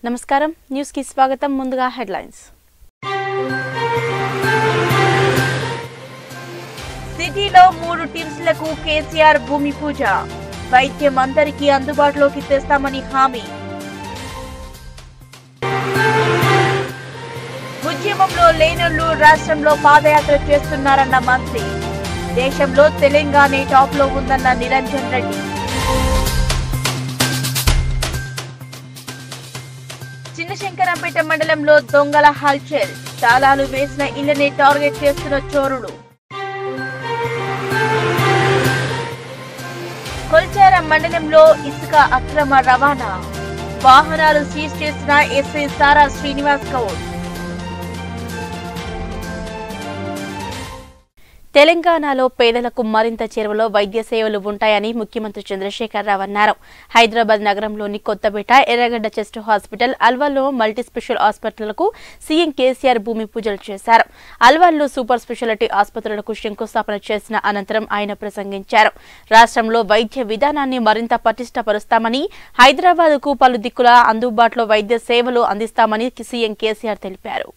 నమస్కారం న్యూస్ కి స్వాగతం ముందుగా హెడ్లైన్స్ సిటీలో మూడు టీమ్స్లకు కేసీఆర్ భూమి పూజ వైద్యం అందరికీ అందుబాటులోకి తెస్తామని హామీ ఉద్యమంలో లేనోళ్లు రాష్ట్రంలో పాదయాత్ర చేస్తున్నారన్న మంత్రి దేశంలో తెలంగాణ టాప్ లో ఉందన్న నిరంజన్ రెడ్డి చిన్నశంకరంపేట మండలంలో దొంగల హల్చల్ తాళాలు వేసిన ఇళ్లని టార్గెట్ చేస్తున్న చోరులు కొల్చారం మండలంలో ఇసుక అక్రమ రవాణా వాహనాలు సీజ్ చేసిన ఎస్ఐ సారా శ్రీనివాస్ గౌడ్ తెలంగాణలో పేదలకు మరింత చేరువలో వైద్య సేవలు ఉంటాయని ముఖ్యమంత్రి చంద్రశేఖరరావు అన్నారు హైదరాబాద్ నగరంలోని కొత్తపేట ఎర్రగడ్డ చెస్ట్ హాస్పిటల్ అల్వాల్లో మల్టీ స్పెషల్ ఆసుపత్రులకు సీఎం కేసీఆర్ భూమి పూజలు చేశారు అల్వాల్లో సూపర్ స్పెషాలిటీ ఆసుపత్రులకు శంకుస్థాపన చేసిన అనంతరం ఆయన ప్రసంగించారు రాష్ట్రంలో వైద్య విధానాన్ని మరింత పటిష్టపరుస్తామని హైదరాబాద్ కు పలు దిక్కుల అందుబాటులో వైద్య సేవలు అందిస్తామని సీఎం కేసీఆర్ తెలిపారు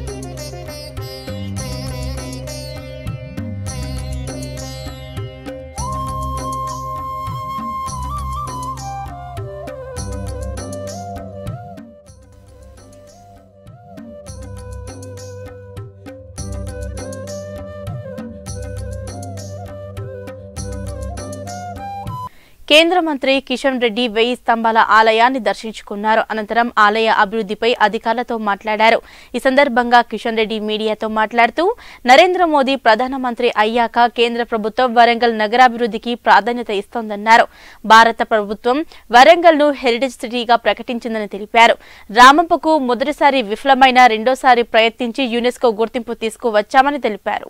కేంద్ర మంత్రి కిషన్ రెడ్డి వెయ్యి స్తంభాల ఆలయాన్ని దర్శించుకున్నారు అనంతరం ఆలయ అభివృద్ధిపై అధికారులతో మాట్లాడారు ఈ సందర్భంగా కిషన్ రెడ్డి మీడియాతో మాట్లాడుతూ నరేంద్ర మోదీ ప్రధానమంత్రి అయ్యాక కేంద్ర ప్రభుత్వం వరంగల్ నగరాభివృద్ధికి ప్రాధాన్యత ఇస్తోందన్నారు భారత ప్రభుత్వం వరంగల్ ను హెరిటేజ్ సిటీగా ప్రకటించిందని తెలిపారు రామంపకు మొదటిసారి విఫలమైన రెండోసారి ప్రయత్నించి యునెస్కో గుర్తింపు తీసుకువచ్చామని తెలిపారు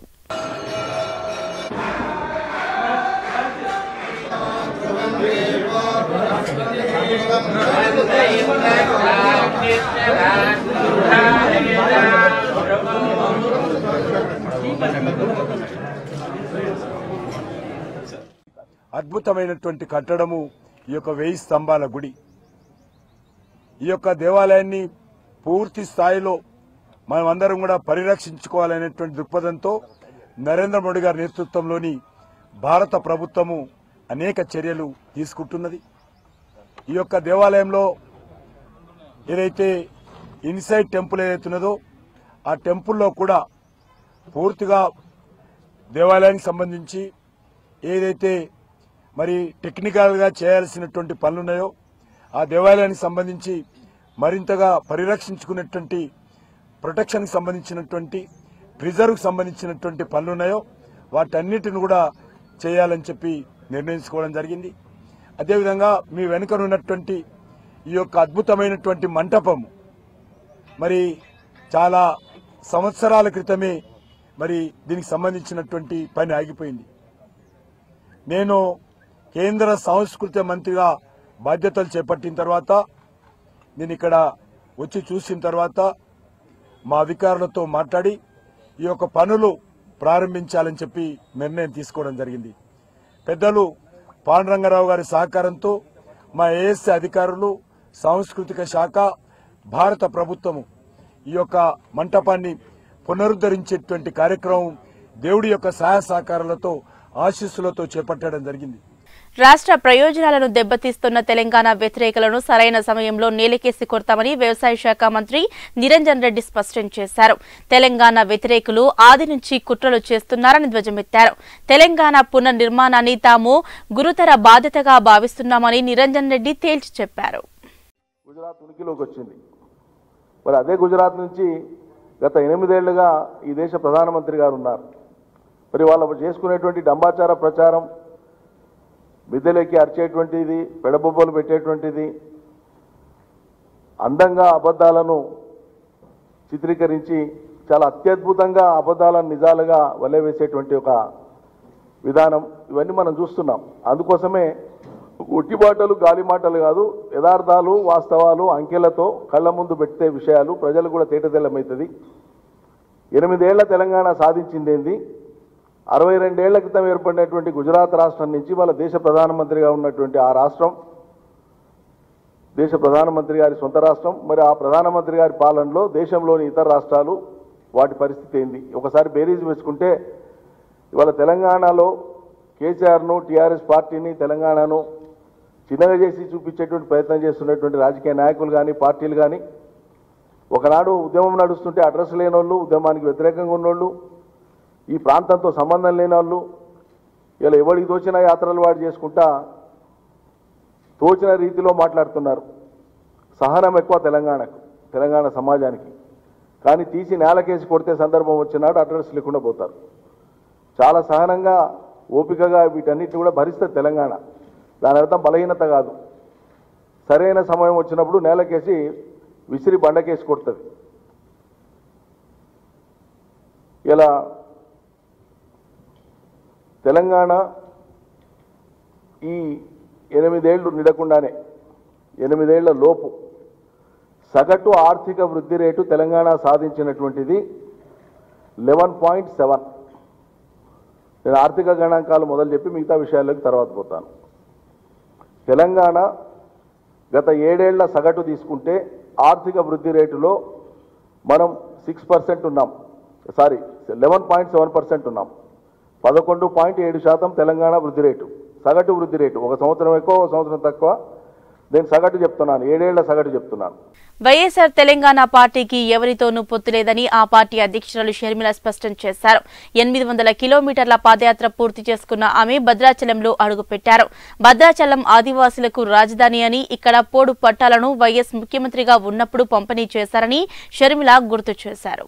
అద్భుతమైనటువంటి కట్టడము ఈ యొక్క వెయ్యి స్తంభాల గుడి ఈ యొక్క దేవాలయాన్ని పూర్తి స్థాయిలో మనమందరం కూడా పరిరక్షించుకోవాలనేటువంటి దృక్పథంతో నరేంద్ర మోడీ గారి నేతృత్వంలోని భారత ప్రభుత్వము అనేక చర్యలు తీసుకుంటున్నది ఈ యొక్క దేవాలయంలో ఏదైతే ఇన్సైడ్ టెంపుల్ ఏదైతున్నదో ఆ టెంపుల్లో కూడా పూర్తిగా దేవాలయానికి సంబంధించి ఏదైతే మరి టెక్నికల్గా చేయాల్సినటువంటి పనులున్నాయో ఆ దేవాలయానికి సంబంధించి మరింతగా పరిరక్షించుకునేటువంటి ప్రొటెక్షన్కి సంబంధించినటువంటి ప్రిజర్వ్కి సంబంధించినటువంటి పనులున్నాయో వాటన్నిటిని కూడా చేయాలని చెప్పి నిర్ణయించుకోవడం జరిగింది అదేవిధంగా మీ వెనుకనున్నటువంటి ఈ యొక్క అద్భుతమైనటువంటి మంటపము మరి చాలా సంవత్సరాల క్రితమే మరి దీనికి సంబంధించినటువంటి పని ఆగిపోయింది నేను కేంద్ర సంస్కృతి మంత్రిగా బాధ్యతలు చేపట్టిన తర్వాత నేను ఇక్కడ వచ్చి చూసిన తర్వాత మా అధికారులతో మాట్లాడి ఈ యొక్క పనులు ప్రారంభించాలని చెప్పి నిర్ణయం తీసుకోవడం జరిగింది పెద్దలు పాండురంగారావు గారి సహకారంతో మా ఏఎస్సీ అధికారులు సాంస్కృతిక శాఖ భారత ప్రభుత్వము ఈ యొక్క మంటపాన్ని పునరుద్ధరించేటువంటి కార్యక్రమం దేవుడి యొక్క సహాయ సహకారాలతో ఆశీస్సులతో చేపట్టడం జరిగింది రాష్ట్ర ప్రయోజనాలను దెబ్బతీస్తున్న తెలంగాణ వ్యతిరేకలను సరైన సమయంలో నేలకేసి కొడతామని వ్యవసాయ శాఖ మంత్రి నిరంజన్ రెడ్డి స్పష్టం చేశారు తెలంగాణ వ్యతిరేకులు ఆది నుంచి కుట్రలు చేస్తున్నారని ధ్వజమెత్తారు తెలంగాణ పునర్నిర్మాణాన్ని తాము గురుతర బాధ్యతగా భావిస్తున్నామని నిరంజన్ రెడ్డి తేల్చి చెప్పారు గుజరాత్ ఉనికిలోకి వచ్చింది మరి అదే గుజరాత్ నుంచి గత ఎనిమిదేళ్లుగా ఈ దేశ ప్రధానమంత్రి గారు ఉన్నారు మరి వాళ్ళు చేసుకునేటువంటి డంబాచార ప్రచారం మిద్దెలెక్కి అరిచేటువంటిది పెడబొబ్బలు పెట్టేటువంటిది అందంగా అబద్ధాలను చిత్రీకరించి చాలా అత్యద్భుతంగా అబద్ధాలను నిజాలుగా వలెవేసేటువంటి ఒక విధానం ఇవన్నీ మనం చూస్తున్నాం అందుకోసమే ఉట్టిబాటలు గాలి మాటలు కాదు యథార్థాలు వాస్తవాలు అంకెలతో కళ్ళ ముందు పెట్టే విషయాలు ప్రజలు కూడా తేటతెల్లమవుతుంది ఎనిమిదేళ్ల తెలంగాణ సాధించిందేంది అరవై రెండేళ్ల క్రితం ఏర్పడినటువంటి గుజరాత్ రాష్ట్రం నుంచి వాళ్ళ దేశ ప్రధానమంత్రిగా ఉన్నటువంటి ఆ రాష్ట్రం దేశ ప్రధానమంత్రి గారి సొంత రాష్ట్రం మరి ఆ ప్రధానమంత్రి గారి పాలనలో దేశంలోని ఇతర రాష్ట్రాలు వాటి పరిస్థితి ఏంది ఒకసారి బేరీజ్ వేసుకుంటే ఇవాళ తెలంగాణలో కేసీఆర్ను టీఆర్ఎస్ పార్టీని తెలంగాణను చిన్నగా చేసి చూపించేటువంటి ప్రయత్నం చేస్తున్నటువంటి రాజకీయ నాయకులు కానీ పార్టీలు కానీ ఒకనాడు ఉద్యమం నడుస్తుంటే అడ్రస్ లేని వాళ్ళు ఉద్యమానికి వ్యతిరేకంగా ఉన్నోళ్ళు ఈ ప్రాంతంతో సంబంధం లేని వాళ్ళు ఇలా ఎవరికి తోచిన యాత్రలు వాడు చేసుకుంటా తోచిన రీతిలో మాట్లాడుతున్నారు సహనం ఎక్కువ తెలంగాణకు తెలంగాణ సమాజానికి కానీ తీసి నేలకేసి కొడితే సందర్భం వచ్చినాడు అడ్రస్ లేకుండా పోతారు చాలా సహనంగా ఓపికగా వీటన్నిటిని కూడా భరిస్తుంది తెలంగాణ దాని అర్థం బలహీనత కాదు సరైన సమయం వచ్చినప్పుడు నేలకేసి విసిరి బండకేసి కొడుతుంది ఇలా తెలంగాణ ఈ ఎనిమిదేళ్లు నిడకుండానే ఎనిమిదేళ్ల లోపు సగటు ఆర్థిక వృద్ధి రేటు తెలంగాణ సాధించినటువంటిది లెవెన్ పాయింట్ సెవెన్ నేను ఆర్థిక గణాంకాలు మొదలు చెప్పి మిగతా విషయాలకు తర్వాత పోతాను తెలంగాణ గత ఏడేళ్ల సగటు తీసుకుంటే ఆర్థిక వృద్ధి రేటులో మనం సిక్స్ పర్సెంట్ ఉన్నాం sorry eleven point seven percent ఉన్నాం పదకొండు పాయింట్ ఏడు శాతం తెలంగాణ వృద్ధి రేటు సగటు వృద్ధి రేటు ఒక సంవత్సరం ఎక్కువ ఒక సంవత్సరం తక్కువ నేను సగటు చెప్తున్నాను ఏడేళ్ల సగటు చెప్తున్నాను వైఎస్ఆర్ తెలంగాణ పార్టీకి ఎవరితోనూ పొత్తు లేదని ఆ పార్టీ అధ్యక్షురాలు షర్మిల స్పష్టం చేశారు ఎనిమిది వందల కిలోమీటర్ల పాదయాత్ర పూర్తి చేసుకున్న ఆమె భద్రాచలంలో అడుగుపెట్టారు భద్రాచలం ఆదివాసులకు రాజధాని అని ఇక్కడ పోడు పట్టాలను వైఎస్ ముఖ్యమంత్రిగా ఉన్నప్పుడు పంపిణీ చేశారని షర్మిల గుర్తు చేశారు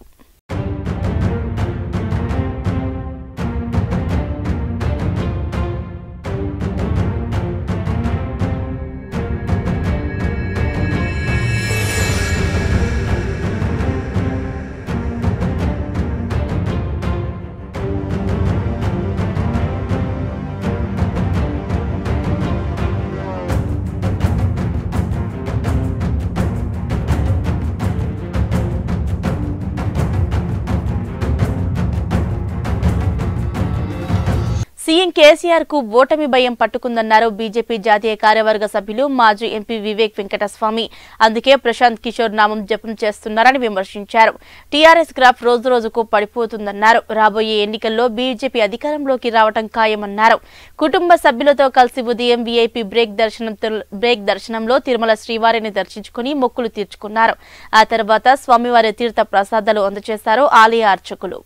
సీఎం కేసీఆర్ కు ఓటమి భయం పట్టుకుందన్నారు బీజేపీ జాతీయ కార్యవర్గ సభ్యులు మాజీ ఎంపీ వివేక్ వెంకటస్వామి అందుకే ప్రశాంత్ కిషోర్ నామం జపం చేస్తున్నారని విమర్శించారు టీఆర్ఎస్ గ్రాఫ్ రోజు రోజుకు పడిపోతుందన్నారు రాబోయే ఎన్నికల్లో బీజేపీ అధికారంలోకి రావటం ఖాయమన్నారు కుటుంబ సభ్యులతో కలిసి ఉదయం వీఐపీ బ్రేక్ దర్శనం బ్రేక్ దర్శనంలో తిరుమల శ్రీవారిని దర్శించుకుని మొక్కులు తీర్చుకున్నారు ఆ తర్వాత స్వామివారి తీర్థ ప్రసాదాలు అందజేశారు ఆలయ అర్చకులు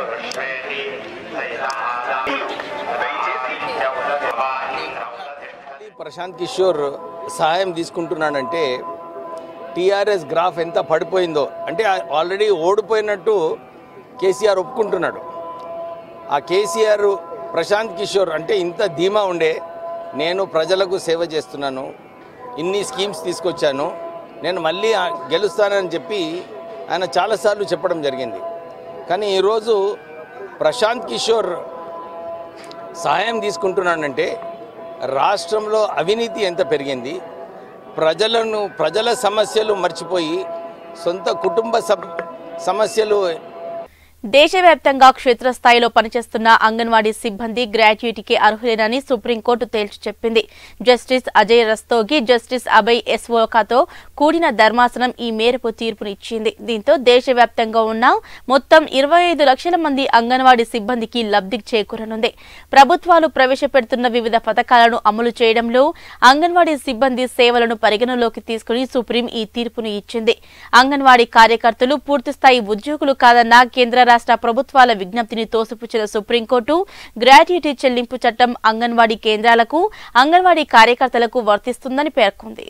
ప్రశాంత్ కిషోర్ సహాయం తీసుకుంటున్నాడంటే టీఆర్ఎస్ గ్రాఫ్ ఎంత పడిపోయిందో అంటే ఆల్రెడీ ఓడిపోయినట్టు కేసీఆర్ ఒప్పుకుంటున్నాడు ఆ కేసీఆర్ ప్రశాంత్ కిషోర్ అంటే ఇంత ధీమా ఉండే నేను ప్రజలకు సేవ చేస్తున్నాను ఇన్ని స్కీమ్స్ తీసుకొచ్చాను నేను మళ్ళీ ఆ- గెలుస్తానని చెప్పి ఆయన చాలాసార్లు చెప్పడం జరిగింది కానీ ఈరోజు ప్రశాంత్ కిషోర్ సహాయం తీసుకుంటున్నానంటే రాష్ట్రంలో అవినీతి ఎంత పెరిగింది ప్రజలను ప్రజల సమస్యలు మర్చిపోయి సొంత కుటుంబ సబ్ సమస్యలు దేశవ్యాప్తంగా క్షేత్రస్థాయిలో పనిచేస్తున్న అంగన్వాడీ సిబ్బంది గ్రాడ్యుయేట్కి అర్హులేనని సుప్రీంకోర్టు తేల్చి చెప్పింది జస్టిస్ అజయ్ రస్తోగి జస్టిస్ అభయ్ ఎస్వోకాతో కూడిన ధర్మాసనం ఈ మేరకు తీర్పునిచ్చింది దీంతో దేశవ్యాప్తంగా ఉన్న మొత్తం ఇరవై ఐదు లక్షల మంది అంగన్వాడీ సిబ్బందికి లబ్ధి చేకూరనుంది ప్రభుత్వాలు ప్రవేశపెడుతున్న వివిధ పథకాలను అమలు చేయడంలో అంగన్వాడీ సిబ్బంది సేవలను పరిగణలోకి తీసుకుని సుప్రీం ఈ తీర్పును ఇచ్చింది అంగన్వాడీ కార్యకర్తలు పూర్తిస్థాయి ఉద్యోగులు కాదన్న కేంద్ర రాష్ట్ర ప్రభుత్వాల విజ్ఞప్తిని తోసిపుచ్చిన సుప్రీంకోర్టు గ్రాట్యుటీ చెల్లింపు చట్టం అంగన్వాడీ కేంద్రాలకు అంగన్వాడీ కార్యకర్తలకు వర్తిస్తుందని పేర్కొంది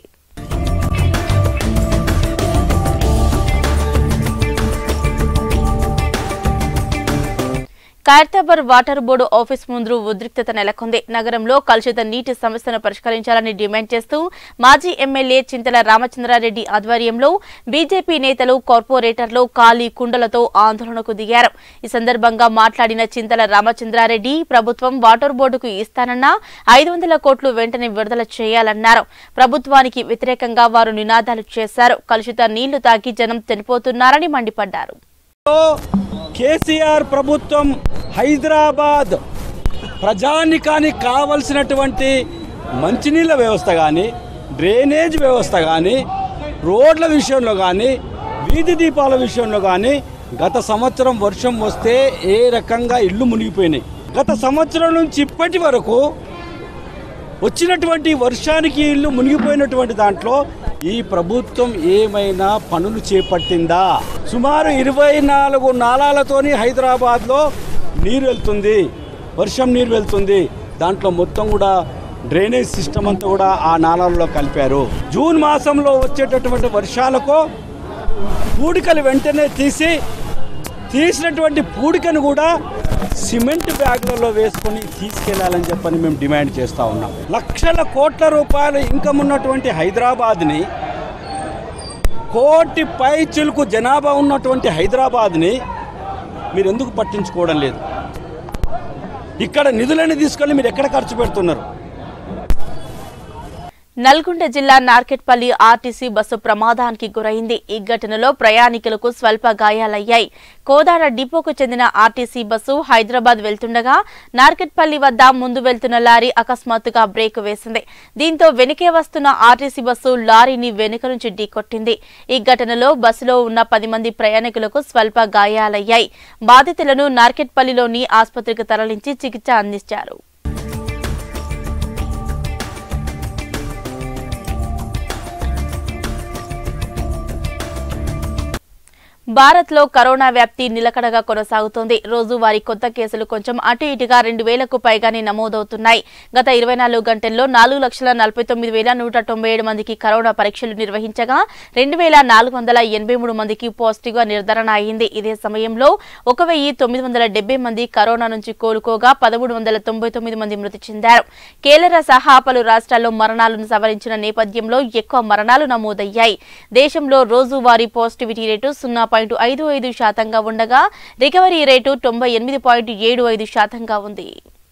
ఖైరతాబాద్ వాటర్ బోర్డు ఆఫీస్ ముందు ఉద్రిక్తత నెలకొంది నగరంలో కలుషిత నీటి సమస్యను పరిష్కరించాలని డిమాండ్ చేస్తూ మాజీ ఎమ్మెల్యే చింతల రామచంద్రారెడ్డి ఆధ్వర్యంలో బీజేపీ నేతలు కార్పొరేటర్లు ఖాళీ కుండలతో ఆందోళనకు దిగారు ఈ సందర్భంగా మాట్లాడిన చింతల రామచంద్రారెడ్డి ప్రభుత్వం వాటర్ బోర్డుకు ఇస్తానన్న ఐదు వందల కోట్లు వెంటనే విడుదల చేయాలన్నారు ప్రభుత్వానికి వ్యతిరేకంగా వారు నినాదాలు చేశారు కలుషిత నీళ్లు తాగి జనం చనిపోతున్నారని మండిపడ్డారు కేసీఆర్ ప్రభుత్వం హైదరాబాద్ ప్రజానికానికి కావలసినటువంటి మంచినీళ్ళ వ్యవస్థ కానీ డ్రైనేజ్ వ్యవస్థ కానీ రోడ్ల విషయంలో కానీ వీధి దీపాల విషయంలో కానీ గత సంవత్సరం వర్షం వస్తే ఏ రకంగా ఇల్లు మునిగిపోయినాయి గత సంవత్సరం నుంచి ఇప్పటి వరకు వచ్చినటువంటి వర్షానికి ఇల్లు మునిగిపోయినటువంటి దాంట్లో ఈ ప్రభుత్వం ఏమైనా పనులు చేపట్టిందా సుమారు ఇరవై నాలుగు నాలాలతోని హైదరాబాద్లో నీరు వెళ్తుంది వర్షం నీరు వెళ్తుంది దాంట్లో మొత్తం కూడా డ్రైనేజ్ సిస్టమ్ అంతా కూడా ఆ నాలాలలో కలిపారు జూన్ మాసంలో వచ్చేటటువంటి వర్షాలకు పూడికలు వెంటనే తీసి తీసినటువంటి పూడికను కూడా సిమెంట్ బ్యాగులలో వేసుకొని తీసుకెళ్లాలని చెప్పని మేము డిమాండ్ చేస్తూ ఉన్నాం లక్షల కోట్ల రూపాయల ఇన్కమ్ ఉన్నటువంటి హైదరాబాద్ని కోటి పై చిలుకు జనాభా ఉన్నటువంటి హైదరాబాద్ని మీరు ఎందుకు పట్టించుకోవడం లేదు ఇక్కడ నిధులని తీసుకెళ్ళి మీరు ఎక్కడ ఖర్చు పెడుతున్నారు నల్గొండ జిల్లా నార్కెట్పల్లి ఆర్టీసీ బస్సు ప్రమాదానికి గురైంది ఈ ఘటనలో ప్రయాణికులకు స్వల్ప గాయాలయ్యాయి కోదాడ డిపోకు చెందిన ఆర్టీసీ బస్సు హైదరాబాద్ వెళ్తుండగా నార్కెట్పల్లి వద్ద ముందు వెళ్తున్న లారీ అకస్మాత్తుగా బ్రేక్ వేసింది దీంతో వెనుకే వస్తున్న ఆర్టీసీ బస్సు లారీని వెనుక నుంచి ఢీకొట్టింది ఈ ఘటనలో బస్సులో ఉన్న పది మంది ప్రయాణికులకు స్వల్ప గాయాలయ్యాయి బాధితులను నార్కెట్పల్లిలోని ఆసుపత్రికి తరలించి చికిత్స అందించారు భారత్లో కరోనా వ్యాప్తి నిలకడగా కొనసాగుతోంది రోజువారీ కొత్త కేసులు కొంచెం అటు ఇటుగా రెండు వేలకు పైగానే నమోదవుతున్నాయి గత ఇరవై నాలుగు గంటల్లో నాలుగు లక్షల నలభై తొమ్మిది వేల నూట తొంభై ఏడు మందికి కరోనా పరీక్షలు నిర్వహించగా రెండు వేల నాలుగు వందల ఎనభై మూడు మందికి పాజిటివ్ గా నిర్ధారణ అయింది ఇదే సమయంలో ఒక వెయ్యి తొమ్మిది వందల డెబ్బై మంది కరోనా నుంచి కోలుకోగా పదమూడు వందల తొంభై తొమ్మిది మంది మృతి చెందారు కేరళ సహా పలు రాష్ట్రాల్లో మరణాలను సవరించిన నేపథ్యంలో ఎక్కువ మరణాలు నమోదయ్యాయి దేశంలో రోజువారీ పాజిటివిటీ రేటు సున్నా పాయింట్ ఐదు ఐదు శాతంగా ఉండగా రికవరీ రేటు తొంభై ఎనిమిది పాయింట్ ఏడు ఐదు శాతంగా ఉంది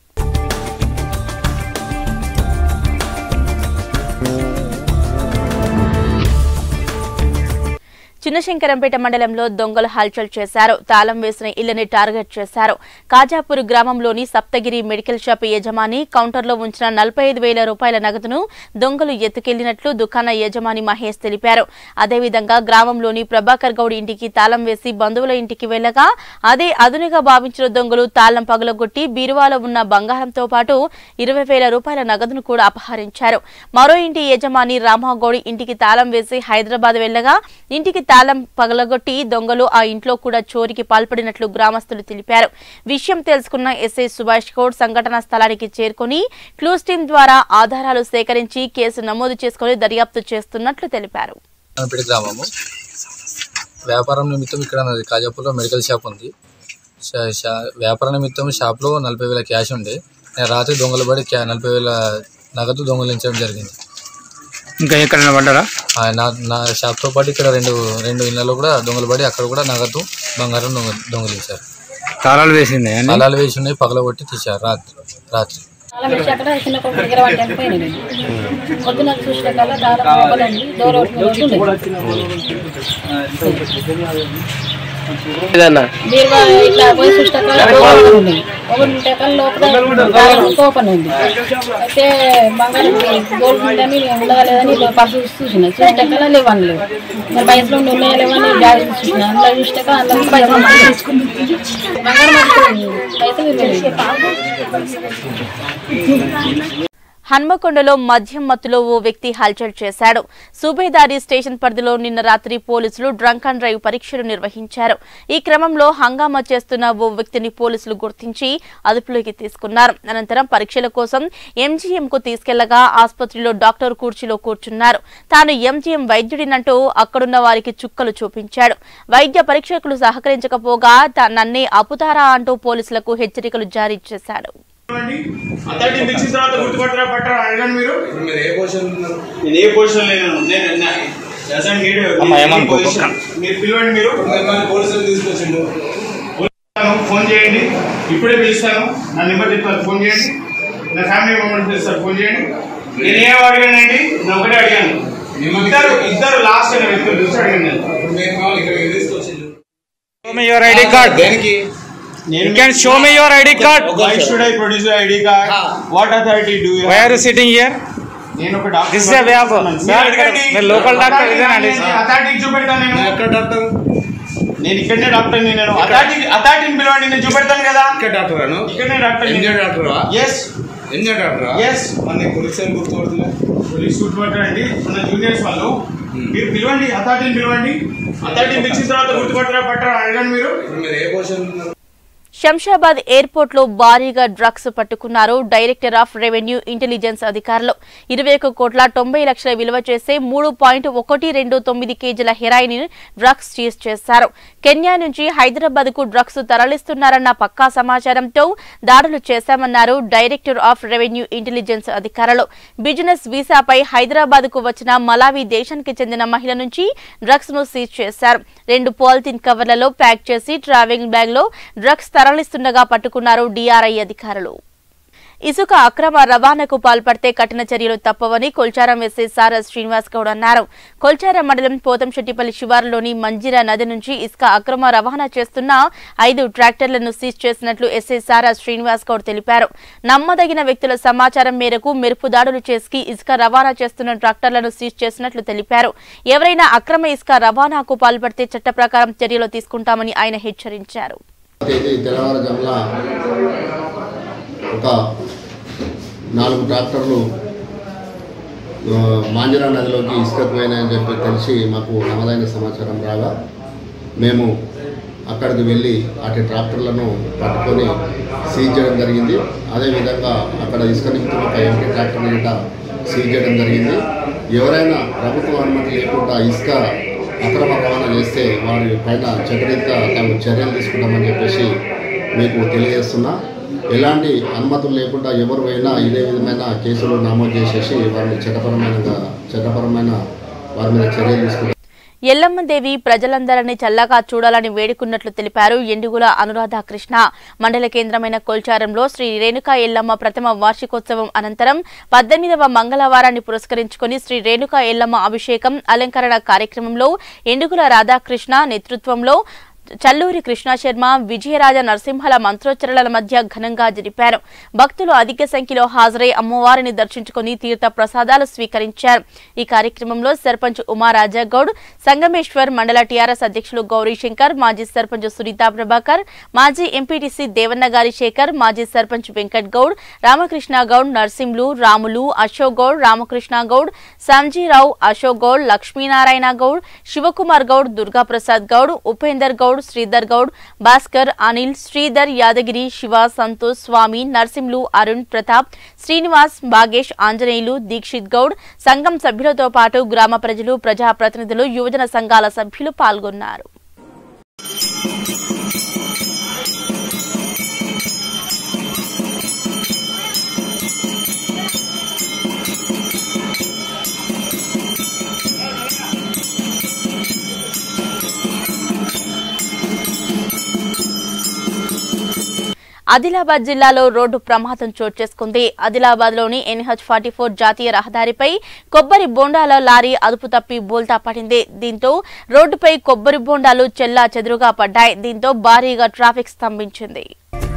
చిన్నశంకరంపేట మండలంలో దొంగలు హల్చల్ చేశారు తాళం వేసిన ఇళ్లని టార్గెట్ చేశారు కాజాపూర్ గ్రామంలోని సప్తగిరి మెడికల్ షాప్ యజమాని కౌంటర్లో ఉంచిన నలభై ఐదు వేల రూపాయల నగదును దొంగలు ఎత్తుకెళ్లినట్లు దుకాణ యజమాని మహేష్ తెలిపారు అదేవిధంగా గ్రామంలోని ప్రభాకర్ గౌడ్ ఇంటికి తాళం వేసి బంధువుల ఇంటికి వెళ్లగా అదే అదునుగా భావించిన దొంగలు తాళం పగలగొట్టి బీరువాలో ఉన్న బంగారంతో పాటు ఇరవై వేల రూపాయల నగదును కూడా అపహరించారు మరో ఇంటి యజమాని రామగౌడ్ ఇంటికి తాళం వేసి హైదరాబాద్ వెళ్లగా ఇంటికి తాళం పగలగొట్టి దొంగలు ఆ ఇంట్లో కూడా చోరికి పాల్పడినట్లు గ్రామస్తులు తెలిపారు విషయం తెలుసుకున్న ఎస్ఐ సుభాష్ గౌడ్ సంఘటనా స్థలానికి చేరుకుని క్లూస్ టీం ద్వారా ఆధారాలు సేకరించి కేసు నమోదు చేసుకుని దర్యాప్తు చేస్తున్నట్లు తెలిపారు పెడి గ్రామము వ్యాపారం నిమిత్తం ఇక్కడ నాది కాజాపూర్లో మెడికల్ షాప్ ఉంది షా- షా- వ్యాపార నిమిత్తం షాప్లో నలభై వేల క్యాష్ ఉండే నేను రాత్రి దొంగలు పడి క్యా నలభై వేల నగదు దొంగలించడం జరిగింది ఇంకా ఎక్కడైనా పడ్డారా ఆ నా నా షాప్తో పాటు ఇక్కడ రెండు రెండు ఇళ్ళలో కూడా దొంగలు పడి అక్కడ కూడా నగదు బంగారం దొంగ దొంగలించారు తాళాలు వేసింది అని అలాలు వేసి ఉన్నాయి పగలగొట్టి తీశారు రాత్రి రాత్రి అలా వచ్చి అక్కడ చిన్న కొడుకు దగ్గర పడ్డాను పోయినా నేను పొద్దున చూసిన కల్లా దాదాపు ఒకదండి డోర్ బీరువా ఇట్లా పోయి చూసిన కల్లా డోర్ ఓపెన్ ఉంది ఓపెన్ ఉంటే కల్లా లోపల దాదాపు ఓపెన్ ఉంది అయితే బంగారం గోల్డ్ ఉందని ఉండదా లేదని పర్సు చూసిన చూసిన కల్లా లేవని లేవు మరి పైసలు ఉండి ఉన్నాయా లేవని బ్యాగ్ చూసిన అందులో చూసినాక అందులో పైసలు బంగారం అది పైసలు ఇవ్వలేదు హన్మకొండలో మద్యం మత్తులో ఓ వ్యక్తి హల్చల్ చేశాడు సూబేదారి స్టేషన్ పరిధిలో నిన్న రాత్రి పోలీసులు డ్రంక్ అండ్ డ్రైవ్ పరీక్షలు నిర్వహించారు ఈ క్రమంలో హంగామా చేస్తున్న ఓ వ్యక్తిని పోలీసులు గుర్తించి అదుపులోకి తీసుకున్నారు అనంతరం పరీక్షల కోసం ఎంజీఎం కు తీసుకెళ్లగా ఆసుపత్రిలో డాక్టర్ కుర్చీలో కూర్చున్నారు తాను ఎంజీఎం వైద్యుడినంటూ అక్కడున్న వారికి చుక్కలు చూపించాడు వైద్య పరీక్షకులు సహకరించకపోగా తా- నన్నే అపుతారా అంటూ పోలీసులకు హెచ్చరికలు జారీ చేశాడు అథారిటీ మిక్సిన తర్వాత గుర్తుపట్టరా పట్టరా అడగండి మీరు మీరు ఏ పొజిషన్ నేను ఏ పొజిషన్ లేను నేను నా- as an leader, ఈ position. మీరు పిలవండి మీరు పోలీసులు తీసుకొచ్చిండు ఫోన్ చేయండి ఇప్పుడే పిలుస్తాను నా నెంబర్ చెప్తాను ఫోన్ చేయండి నా ఫ్యామిలీ మెంబర్స్ పిలుస్తారు ఫోన్ చేయండి నేను ఏం అడిగానండి నేను ఒకటే అడిగాను ఇద్దరు ఇద్దరు లాస్ట్ అయిన వ్యక్తులు చూసి అడిగాను నేను Show me your ID card. దేనికి You can show me your ID card. Why should I produce your ID card? What authority do you Why have? are you sitting here? నేను ఒక doctor This is a way of- మీరు అడగండి. మీరు local doctor authority ఇదేనండి. నేను అథారిటీకి చూపెడతాను నేను ఎక్కడ డాక్టర్ నేను ఇక్కడనే డాక్టర్ నేను అథారిటీ అథారిటీని పిలవండి నేను చూపెడతాను కదా ఇక్కడ డాక్టర్ ఇక్కడనే doctor M J doctor S M J doctor S మన పోలీస్ ఏం గుర్తుపడుతున్నా పోలీస్ గుర్తుపట్టారండి మన జూనియర్స్ వాళ్ళు మీరు పిలవండి అథారిటీని పిలవండి అథారిటీని పిలిచిన తర్వాత గుర్తుపట్టరా పట్టరా అడగండి మీరు మీరు ఏ పొజిషన్ శంషాబాద్ ఎయిర్పోర్ట్ లో భారీగా డ్రగ్స్ పట్టుకున్నారు డైరెక్టర్ ఆఫ్ రెవెన్యూ ఇంటెలిజెన్స్ అధికారులు ఇరవై ఒక కోట్ల తొంభై లక్షల విలువ చేసే మూడు పాయింట్ ఒకటి రెండు తొమ్మిది కేజీల హెరాయిన్ డ్రగ్స్ సీజ్ చేశారు కెన్యా నుంచి హైదరాబాద్ కు డ్రగ్స్ తరలిస్తున్నారన్న పక్కా సమాచారంతో దాడులు చేశామన్నారు డైరెక్టర్ ఆఫ్ రెవెన్యూ ఇంటెలిజెన్స్ అధికారులు బిజినెస్ వీసాపై హైదరాబాద్ కు వచ్చిన మలావి దేశానికి చెందిన మహిళ నుంచి డ్రగ్స్ ను సీజ్ చేశారు రెండు పాలిథిన్ కవర్లలో ప్యాక్ చేసి ట్రావెలింగ్ బ్యాగ్ లో డ్రగ్స్ తరలిస్తుండగా పట్టుకున్నారు డిఆర్ఐ అధికారులు ఇసుక అక్రమ రవాణాకు పాల్పడితే కఠిన చర్యలు తప్పవని కొల్చారం ఎస్ఐ సారా శ్రీనివాస్ గౌడ్ అన్నారు కొల్చారం మండలం పోతంశెట్టిపల్లి శివారులోని మంజిరా నది నుంచి ఇసుక అక్రమ రవాణా చేస్తున్న ఐదు ట్రాక్టర్లను సీజ్ చేసినట్లు ఎస్ఐ సారా శ్రీనివాస్ గౌడ్ తెలిపారు నమ్మదగిన వ్యక్తుల సమాచారం మేరకు మెరుపు దాడులు చేసి ఇసుక రవాణా చేస్తున్న ట్రాక్టర్లను సీజ్ చేసినట్లు తెలిపారు ఎవరైనా అక్రమ ఇసుక రవాణాకు పాల్పడితే చట్ట ప్రకారం చర్యలు తీసుకుంటామని ఆయన హెచ్చరించారు తేదీ తెల్లవారుజామున ఒక నాలుగు ట్రాక్టర్లు ఆ, మాంజరా నదిలోకి ఇసుకకు పోయినాయని చెప్పి తెలిసి మాకు నమదైన సమాచారం రాగా మేము అక్కడికి వెళ్ళి అటు ట్రాక్టర్లను పట్టుకొని సీజ్ చేయడం జరిగింది అదేవిధంగా అక్కడ ఇసుక నిమిత్తం ఒక ఎంటీ ట్రాక్టర్ గిట్ట సీజ్ చేయడం జరిగింది ఎవరైనా ప్రభుత్వ అనుమతి లేకుండా ఇసుక అక్రమ రవాణా చేస్తే వారి పైన చట్టరీత్యా తాము చర్యలు తీసుకుంటామని చెప్పేసి మీకు తెలియజేస్తున్నా ఎలాంటి అనుమతులు లేకుండా ఎవరు అయినా ఇదే విధమైన కేసులు నమోదు చేసేసి వారిని చట్టపరమైన చట్టపరమైన వారి మీద చర్యలు తీసుకుంటాం ఎల్లమ్మదేవి ప్రజలందరినీ చల్లగా చూడాలని వేడుకున్నట్లు తెలిపారు ఎండుగుల అనురాధ కృష్ణ మండల కేంద్రమైన కొల్చారంలో శ్రీ రేణుకా ఎల్లమ్మ ప్రథమ వార్షికోత్సవం అనంతరం పద్దెనిమిదవ మంగళవారాన్ని పురస్కరించుకుని శ్రీ రేణుకా ఎల్లమ్మ అభిషేకం అలంకరణ కార్యక్రమంలో ఎండుగుల రాధాకృష్ణ నేతృత్వంలో చల్లూరి కృష్ణ శర్మ విజయరాజ నరసింహల మంత్రోచ్చరణల మధ్య ఘనంగా జరిపారు భక్తులు అధిక సంఖ్యలో హాజరై అమ్మవారిని దర్శించుకుని తీర్థ ప్రసాదాలు స్వీకరించారు ఈ కార్యక్రమంలో సర్పంచ్ ఉమారాజా గౌడ్ సంగమేశ్వర్ మండల టీఆర్ఎస్ అధ్యక్షులు గౌరీశంకర్ మాజీ సర్పంచ్ సునీతా ప్రభాకర్ మాజీ ఎంపీటీసీ దేవన్నగారి శేఖర్ మాజీ సర్పంచ్ వెంకట్ గౌడ్ రామకృష్ణ గౌడ్ నర్సింహులు రాములు అశోక్ గౌడ్ రామకృష్ణ గౌడ్ సంజీరావు అశోక్ గౌడ్ లక్ష్మీనారాయణ గౌడ్ శివకుమార్ గౌడ్ దుర్గాప్రసాద్ గౌడ్ ఉపేందర్ గౌడ్ శ్రీధర్ గౌడ్ భాస్కర్ అనిల్ శ్రీధర్ యాదగిరి శివ సంతోష్ స్వామి నర్సింహులు అరుణ్ ప్రతాప్ శ్రీనివాస్ బాగేష్ ఆంజనేయులు దీక్షిత్ గౌడ్ సంఘం సభ్యులతో పాటు గ్రామ ప్రజలు ప్రజాప్రతినిధులు యువజన సంఘాల సభ్యులు పాల్గొన్నారు ఆదిలాబాద్ జిల్లాలో రోడ్డు ప్రమాదం చోటు చేసుకుంది ఆదిలాబాద్ లోని ఎన్హెచ్ ఫార్టీ ఫోర్ జాతీయ రహదారిపై కొబ్బరి బోండాల లారీ అదుపు తప్పి బోల్తా పడింది దీంతో రోడ్డుపై కొబ్బరి బోండాలు చెల్లా చెదురుగా పడ్డాయి దీంతో భారీగా ట్రాఫిక్ స్తంభించింది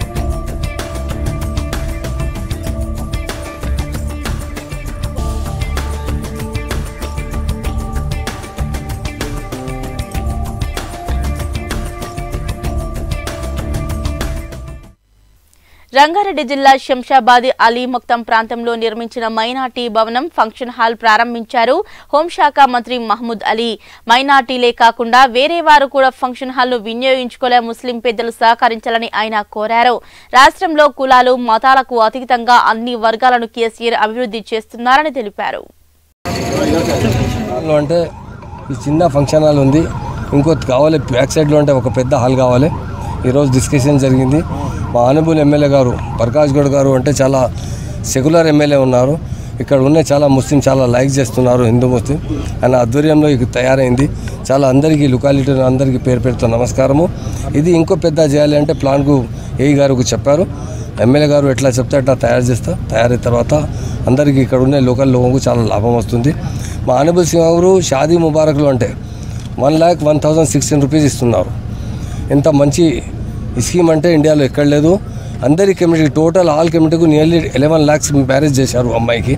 రంగారెడ్డి జిల్లా శంషాబాద్ అలీ మొక్తం ప్రాంతంలో నిర్మించిన మైనార్టీ భవనం ఫంక్షన్ హాల్ ప్రారంభించారు హోంశాఖ మంత్రి మహమూద్ అలీ మైనార్టీలే కాకుండా వేరే వారు కూడా ఫంక్షన్ హాల్ ను వినియోగించుకోలే ముస్లిం పెద్దలు సహకరించాలని ఆయన కోరారు రాష్ట్రంలో కులాలు మతాలకు అతీతంగా అన్ని వర్గాలను కేసీఆర్ అభివృద్ధి చేస్తున్నారని తెలిపారు హాల్లో అంటే ఈ చిన్న ఫంక్షన్ హాల్ ఉంది ఇంకోటి కావాలి బ్యాక్ సైడ్లో అంటే ఒక పెద్ద హాల్ కావాలి ఈరోజు డిస్కషన్ జరిగింది మా ఆనబుల్ ఎమ్మెల్యే గారు ప్రకాష్ గౌడ్ గారు అంటే చాలా సెక్యులర్ ఎమ్మెల్యే ఉన్నారు ఇక్కడ ఉన్న చాలా ముస్లిం చాలా లైక్ చేస్తున్నారు హిందూ ముస్లిం ఆయన ఆధ్వర్యంలో ఇది తయారైంది చాలా అందరికీ లొకాలిటీ అందరికీ పేరు పేరుతో నమస్కారము ఇది ఇంకో పెద్ద చేయాలి అంటే ప్లాన్కు ఏఈ గారికి చెప్పారు ఎమ్మెల్యే గారు ఎట్లా చెప్తే అట్లా తయారు చేస్తా తయారైన తర్వాత అందరికీ ఇక్కడ ఉన్న లోకల్ లోకంకు చాలా లాభం వస్తుంది మా ఆనబుల్ సింగ్ గారు షాదీ ముబారక్లు అంటే one lakh one thousand sixteen rupees ఇస్తున్నారు ఎంత మంచి స్కీమ్ అంటే ఇండియాలో ఎక్కడ లేదు అందరి కమిటీకి టోటల్ ఆల్ కమిటీకి నియర్లీ ఎలెవెన్ ల్యాక్స్ మ్యారేజ్ చేశారు అమ్మాయికి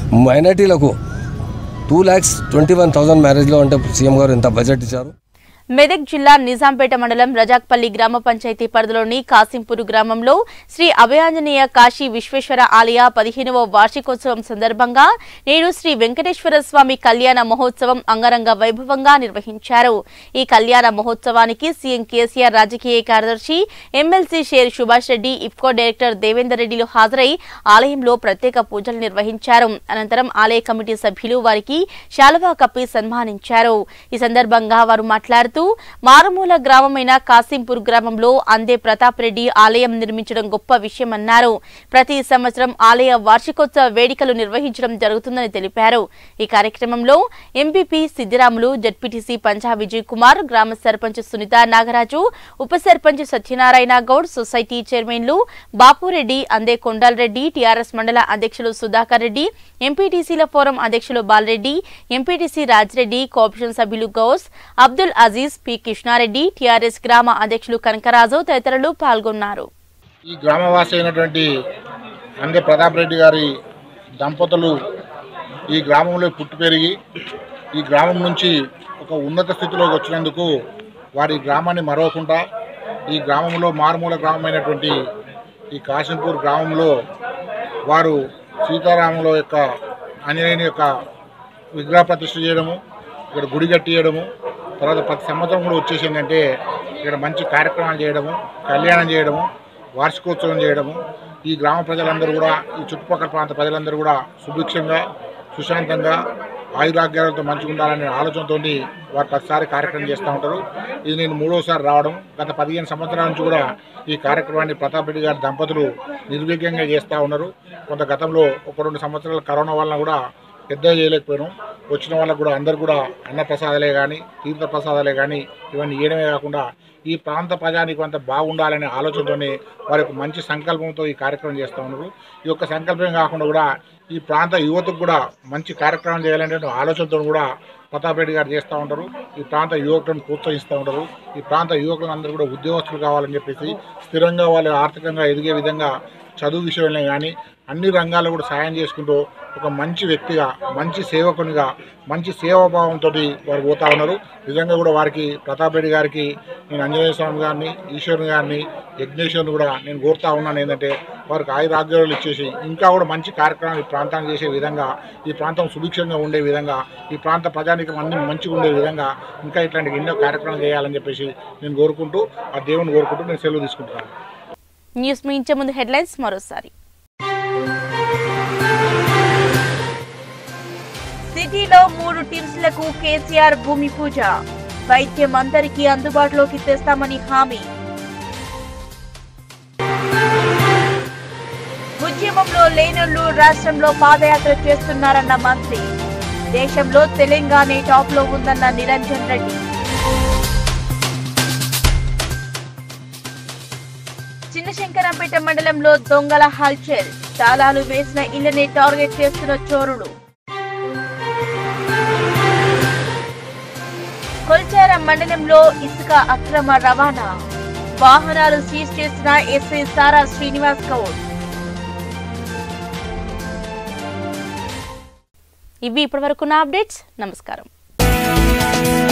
మైనార్టీలకు two lakhs twenty one thousand మ్యారేజ్లో అంటే సీఎం గారు ఎంత బడ్జెట్ ఇచ్చారు మెదక్ జిల్లా నిజాంపేట మండలం రజాక్పల్లి గ్రామ పంచాయతీ పరిధిలోని కాసింపూరు గ్రామంలో శ్రీ అభయాంజనేయ కాశీ విశ్వేశ్వర ఆలయ పదిహేనవ వార్షికోత్సవం సందర్భంగా నేడు శ్రీ వెంకటేశ్వర స్వామి కళ్యాణ మహోత్సవం అంగరంగ వైభవంగా నిర్వహించారు ఈ కళ్యాణ మహోత్సవానికి సీఎం కేసీఆర్ రాజకీయ కార్యదర్శి ఎమ్మెల్సీ షేర్ సుభాష్ రెడ్డి ఇఫ్కో డైరెక్టర్ దేవేందర్ రెడ్డిలు హాజరై ఆలయంలో ప్రత్యేక పూజలు నిర్వహించారు అనంతరం ఆలయ కమిటీ సభ్యులు వారికి శాలువా కప్పి సన్మానించారు ఈ సందర్భంగా వారు మాట్లాడుతూ మారుమూల గ్రామమైన కాసింపూర్ గ్రామంలో అందే ప్రతాప్ రెడ్డి ఆలయం నిర్మించడం గొప్ప విషయమన్నారు ప్రతి సంవత్సరం ఆలయ వార్షికోత్సవ వేడుకలు నిర్వహించడం జరుగుతుందని తెలిపారు ఈ కార్యక్రమంలో ఎంపీపీ సిద్దిరాములు జడ్పీటీసీ పంజా విజయ్ కుమార్ గ్రామ సర్పంచ్ సునీత నాగరాజు ఉప సర్పంచ్ సత్యనారాయణ గౌడ్ సొసైటీ చైర్మన్లు బాపురెడ్డి అందే కొండలరెడ్డి టీఆర్ఎస్ మండల అధ్యక్షులు సుధాకర్ రెడ్డి ఎంపీటీసీల ఫోరం అధ్యక్షులు బాలరెడ్డి ఎంపీటీసీ రాజిరెడ్డి కోఆపరేషన్ సభ్యులు గౌస్ అబ్దుల్ అజీజ్ పి కృష్ణారెడ్డి టీఆర్ఎస్ గ్రామ అధ్యక్షులు కనకరాజు తదితరులు పాల్గొన్నారు ఈ గ్రామవాసి అయినటువంటి అందే ప్రతాప్ రెడ్డి గారి దంపతులు ఈ గ్రామంలో పుట్టి పెరిగి ఈ గ్రామం నుంచి ఒక ఉన్నత స్థితిలోకి వచ్చినందుకు వారి గ్రామాన్ని మరవకుండా ఈ గ్రామంలో మారుమూల గ్రామమైనటువంటి ఈ కాశంపూర్ గ్రామంలో వారు సీతారాముల యొక్క ఆంజనేయుని యొక్క విగ్రహ ప్రతిష్ఠ చేయడము ఇక్కడ గుడి కట్టియడము తర్వాత ప్రతి సంవత్సరం కూడా వచ్చేసి ఏంటంటే ఇక్కడ మంచి కార్యక్రమాలు చేయడము కళ్యాణం చేయడము వార్షికోత్సవం చేయడము ఈ గ్రామ ప్రజలందరూ కూడా ఈ చుట్టుపక్కల ప్రాంత ప్రజలందరూ కూడా సుభిక్షంగా సుశాంతంగా ఆయురాగ్యాలతో మంచిగా ఉండాలనే ఆలోచనతో వారు ప్రతిసారి కార్యక్రమం చేస్తూ ఉంటారు ఇది నేను మూడోసారి రావడం గత పదిహేను సంవత్సరాల నుంచి కూడా ఈ కార్యక్రమాన్ని ప్రతాప్ రెడ్డి గారి దంపతులు నిర్విఘ్నంగా చేస్తూ ఉన్నారు కొంత గతంలో ఒక రెండు సంవత్సరాల కరోనా వలన కూడా పెద్దగా చేయలేకపోయినాం వచ్చిన వాళ్ళకు కూడా అందరు కూడా అన్న ప్రసాదాలే కానీ తీర్థ ప్రసాదాలే కానీ ఇవన్నీ ఇవ్వడమే కాకుండా ఈ ప్రాంత ప్రజానికి అంత బాగుండాలనే ఆలోచనతోనే వారి యొక్క మంచి సంకల్పంతో ఈ కార్యక్రమం చేస్తూ ఉన్నారు ఈ యొక్క సంకల్పం కాకుండా కూడా ఈ ప్రాంత యువతకు కూడా మంచి కార్యక్రమం చేయాలనే ఆలోచనతో కూడా ప్రతాప్ రెడ్డి గారు చేస్తూ ఉంటారు ఈ ప్రాంత యువకులను ప్రోత్సహిస్తూ ఉంటారు ఈ ప్రాంత యువకులందరూ కూడా ఉద్యోగస్తులు కావాలని చెప్పేసి స్థిరంగా వాళ్ళు ఆర్థికంగా ఎదిగే విధంగా చదువు విషయంలో కానీ అన్ని రంగాల్లో కూడా సాయం చేసుకుంటూ ఒక మంచి వ్యక్తిగా మంచి సేవకునిగా మంచి సేవాభావంతో వారు పోతా ఉన్నారు నిజంగా కూడా వారికి ప్రతాప్ రెడ్డి గారికి నేను ఆంజనేయ స్వామి గారిని ఈశ్వరుని గారిని యజ్ఞేశ్వరుని కూడా నేను కోరుతా ఉన్నాను ఏంటంటే వారికి ఆయురాగ్యాలు ఇచ్చేసి ఇంకా కూడా మంచి కార్యక్రమాలు ఈ ప్రాంతానికి చేసే విధంగా ఈ ప్రాంతం సుభిక్షంగా ఉండే విధంగా ఈ ప్రాంత ప్రజానికి అన్ని మంచిగా ఉండే విధంగా ఇంకా ఇట్లాంటి ఎన్నో కార్యక్రమాలు చేయాలని చెప్పేసి నేను కోరుకుంటూ ఆ దేవుని కోరుకుంటూ నేను సెలవు తీసుకుంటున్నాను న్యూస్ ముగించే ముందు హెడ్లైన్స్ మరోసారి సిటీలో మూడు టీమ్స్లకు కేసీఆర్ భూమి పూజ వైద్యం అందరికీ అందుబాటులోకి తెస్తామని హామీ ఉద్యమంలో లేనోళ్లు రాష్ట్రంలో పాదయాత్ర చేస్తున్నారన్న మంత్రి దేశంలో తెలంగాణ టాప్ లో ఉందన్న నిరంజన్ రెడ్డి చిన్నశంకరంపేట మండలంలో దొంగల హల్చల్ తాళాలు వేసిన ఇళ్లనే టార్గెట్ చేస్తున్న చోరుడు కొల్చారం మండలంలో ఇసుక అక్రమ రవాణా వాహనాలు సీజ్ చేసిన ఎస్ఐ సారా శ్రీనివాస్ గౌడ్ ఇవి ఇప్పటివరకున్న అప్డేట్స్ నమస్కారం